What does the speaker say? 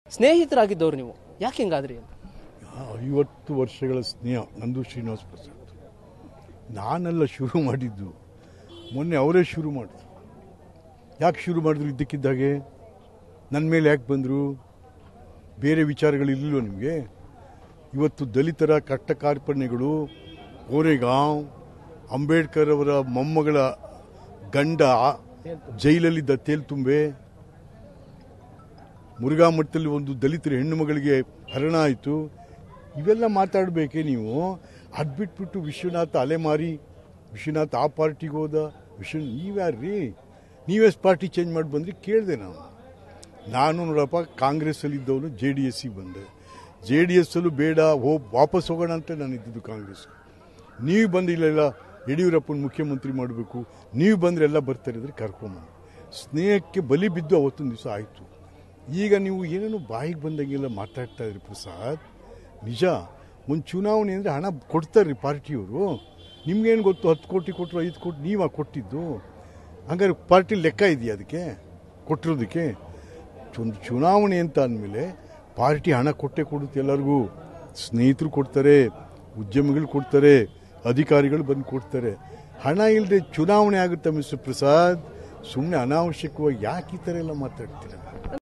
ಸ್ನೇಹಿತರಾಗಿದ್ದವ್ರು ನೀವು ಯಾಕೆ ಹಿಂಗಾದ್ರಿ ಅಂತ ಐವತ್ತು ವರ್ಷಗಳ ಸ್ನೇಹ ನಂದು ಶ್ರೀನಿವಾಸ ಪ್ರಸಾದ್ ನಾನೆಲ್ಲ ಶುರು ಮಾಡಿದ್ದು ಮೊನ್ನೆ ಅವರೇ ಶುರು ಮಾಡಿದ್ರು ಯಾಕೆ ಶುರು ಮಾಡಿದ್ರು ಇದ್ದಕ್ಕಿದ್ದಾಗೆ ನನ್ನ ಮೇಲೆ ಯಾಕೆ ಬಂದರು ಬೇರೆ ವಿಚಾರಗಳಿರಲಿಲ್ವ ನಿಮಗೆ ಇವತ್ತು ದಲಿತರ ಕಟ್ಟ ಕಾರ್ಪಣ್ಯಗಳು ಕೋರೆಗಾಂವ್ ಅಂಬೇಡ್ಕರ್ ಅವರ ಮೊಮ್ಮಗಳ ಗಂಡ ಜೈಲಲ್ಲಿದ್ದ ತೇಲ್ತುಂಬೆ ಮುರುಘಾ ಮಠದಲ್ಲಿ ಒಂದು ದಲಿತರ ಹೆಣ್ಣು ಮಗಳಿಗೆ ಹರಣ ಆಯಿತು ಇವೆಲ್ಲ ಮಾತಾಡಬೇಕೇ ನೀವು ಅದು ಬಿಟ್ಬಿಟ್ಟು ವಿಶ್ವನಾಥ್ ಅಲೆಮಾರಿ ವಿಶ್ವನಾಥ್ ಆ ಪಾರ್ಟಿಗೆ ಹೋದ ವಿಶ್ವ ನೀವ್ಯಾರ್ರಿ ನೀವೆಸ್ ಪಾರ್ಟಿ ಚೇಂಜ್ ಮಾಡಿ ಬಂದ್ರಿ ಕೇಳಿದೆ ನಾನು ನಾನು ನೋಡಪ್ಪ ಕಾಂಗ್ರೆಸ್ಸಲ್ಲಿ ಇದ್ದವನು ಜೆ ಡಿ ಎಸ್ಸಿಗೆ ಬಂದೆ ಜೆ ಡಿ ಎಸ್ಸಲ್ಲೂ ಬೇಡ ಹೋ ವಾಪಸ್ ಹೋಗೋಣ ಅಂತ ನಾನು ಇದ್ದಿದ್ದು ಕಾಂಗ್ರೆಸ್ ನೀವು ಬಂದು ಇಲ್ಲೆಲ್ಲ ಯಡಿಯೂರಪ್ಪನ ಮುಖ್ಯಮಂತ್ರಿ ಮಾಡಬೇಕು ನೀವು ಬಂದರೆ ಎಲ್ಲ ಬರ್ತಾರೆ ಅಂದರೆ ಕರ್ಕೊಂಬಂದು ಸ್ನೇಹಕ್ಕೆ ಬಲಿ ಬಿದ್ದು ಅವತ್ತೊಂದು ದಿವಸ ಆಯಿತು ಈಗ ನೀವು ಏನೇನೋ ಬಾಯಿಗೆ ಬಂದಂಗೆಲ್ಲ ಮಾತಾಡ್ತಾ ಇದ್ರಿ ಪ್ರಸಾದ್ ನಿಜ ಒಂದು ಚುನಾವಣೆ ಅಂದರೆ ಹಣ ಕೊಡ್ತಾರೆ ಪಾರ್ಟಿಯವರು ನಿಮ್ಗೇನು ಗೊತ್ತು ಹತ್ತು ಕೋಟಿ ಕೊಟ್ಟರು ಐದು ಕೋಟಿ ನೀವಾ ಕೊಟ್ಟಿದ್ದು ಹಂಗಾರೆ ಪಾರ್ಟಿ ಲೆಕ್ಕ ಇದೆಯಾ ಅದಕ್ಕೆ ಕೊಟ್ಟಿರೋದಕ್ಕೆ ಒಂದು ಚುನಾವಣೆ ಅಂತ ಅಂದಮೇಲೆ ಪಾರ್ಟಿ ಹಣ ಕೊಟ್ಟೆ ಕೊಡುತ್ತೆ ಎಲ್ಲರಿಗೂ ಸ್ನೇಹಿತರು ಕೊಡ್ತಾರೆ ಉದ್ಯಮಿಗಳು ಕೊಡ್ತಾರೆ ಅಧಿಕಾರಿಗಳು ಬಂದು ಕೊಡ್ತಾರೆ ಹಣ ಇಲ್ಲದೆ ಚುನಾವಣೆ ಆಗುತ್ತೆ ಮಿಸ್ಟರ್ ಪ್ರಸಾದ್ ಸುಮ್ಮನೆ ಅನಾವಶ್ಯಕವಾಗಿ ಯಾಕೆ ಈ ಥರ ಎಲ್ಲ ಮಾತಾಡ್ತೀರ